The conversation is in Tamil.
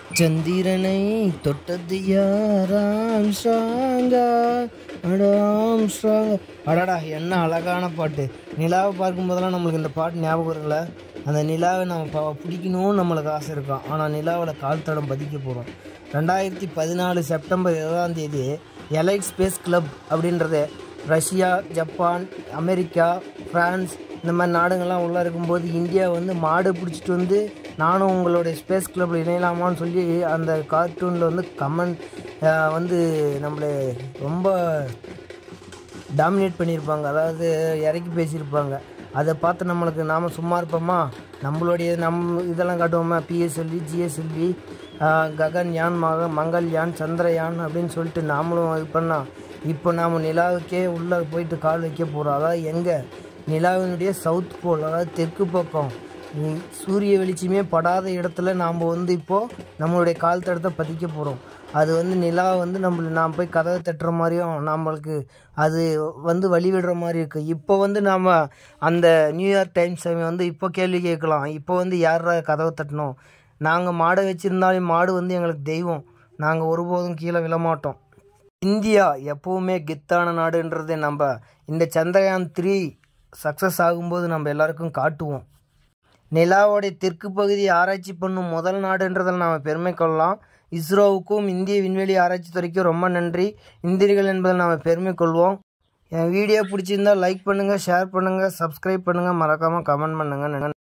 சந்திரனை தொட்டது யாராம் ஸ்ட்ராங்கா அடாம் ஸ்ட்ராங்கா அடடா என்ன அழகான பாட்டு நிலாவை பார்க்கும்போதெல்லாம் நம்மளுக்கு இந்த பாட்டு ஞாபகம் வரல அந்த நிலாவை நம்ம ப பிடிக்கணும்னு நம்மளுக்கு ஆசை இருக்கும் ஆனால் நிலாவில் கால் தடம் பதிக்க போகிறோம் ரெண்டாயிரத்தி பதினாலு செப்டம்பர் இருபதாம் தேதி எலைட் ஸ்பேஸ் கிளப் அப்படின்றது ரஷ்யா ஜப்பான் அமெரிக்கா ஃப்ரான்ஸ் இந்த மாதிரி நாடுங்கள்லாம் உள்ளே இருக்கும்போது இந்தியா வந்து மாடு பிடிச்சிட்டு வந்து நானும் உங்களுடைய ஸ்பேஸ் கிளப்பில் இணையலாமான்னு சொல்லி அந்த கார்ட்டூனில் வந்து கமெண்ட் வந்து நம்மளை ரொம்ப டாமினேட் பண்ணியிருப்பாங்க அதாவது இறக்கி பேசியிருப்பாங்க அதை பார்த்து நம்மளுக்கு நாம் சும்மா இருப்போமா நம்மளுடைய நம் இதெல்லாம் காட்டுவோமா பிஎஸ்எல்வி ஜிஎஸ்எல்வி ககன்யான் மக மங்கள்யான் சந்திரயான் அப்படின்னு சொல்லிட்டு நாமளும் இது பண்ணால் இப்போ நாம் நிலாவுக்கே உள்ளே போயிட்டு கால் வைக்க போகிறோம் அதாவது எங்கே நிலாவினுடைய சவுத் போல் அதாவது தெற்கு பக்கம் உம், சூரிய வெளிச்சமே படாத இடத்துல நாம் வந்து இப்போது நம்மளுடைய கால் தடத்தை பதிக்க போகிறோம் அது வந்து நிலா வந்து நம்மள நாம் போய் கதவை தட்டுற மாதிரியும் நம்மளுக்கு அது வந்து வழிவிடுற மாதிரி இருக்குது இப்போ வந்து நாம் அந்த நியூயார்க் டைம்ஸ் வந்து இப்போ கேள்வி கேட்கலாம் இப்போ வந்து யாரா கதவை தட்டணும் நாங்கள் மாடை வச்சுருந்தாலும் மாடு வந்து எங்களுக்கு தெய்வம் நாங்கள் ஒருபோதும் கீழே விழமாட்டோம் இந்தியா எப்பவுமே கெத்தான நாடுன்றதை நம்ம இந்த சந்திரயான் த்ரீ சக்ஸஸ் ஆகும்போது நம்ம எல்லாருக்கும் காட்டுவோம் நிலாவோடைய தெற்கு பகுதியை ஆராய்ச்சி பண்ணும் முதல் நாடுன்றதில் நாம் பெருமை கொள்ளலாம் இஸ்ரோவுக்கும் இந்திய விண்வெளி ஆராய்ச்சி துறைக்கும் ரொம்ப நன்றி இந்தியர்கள் என்பதில் நாம் பெருமை கொள்வோம் என் வீடியோ பிடிச்சிருந்தா லைக் பண்ணுங்கள் ஷேர் பண்ணுங்கள் சப்ஸ்கிரைப் பண்ணுங்கள் மறக்காமல் கமெண்ட் பண்ணுங்கள்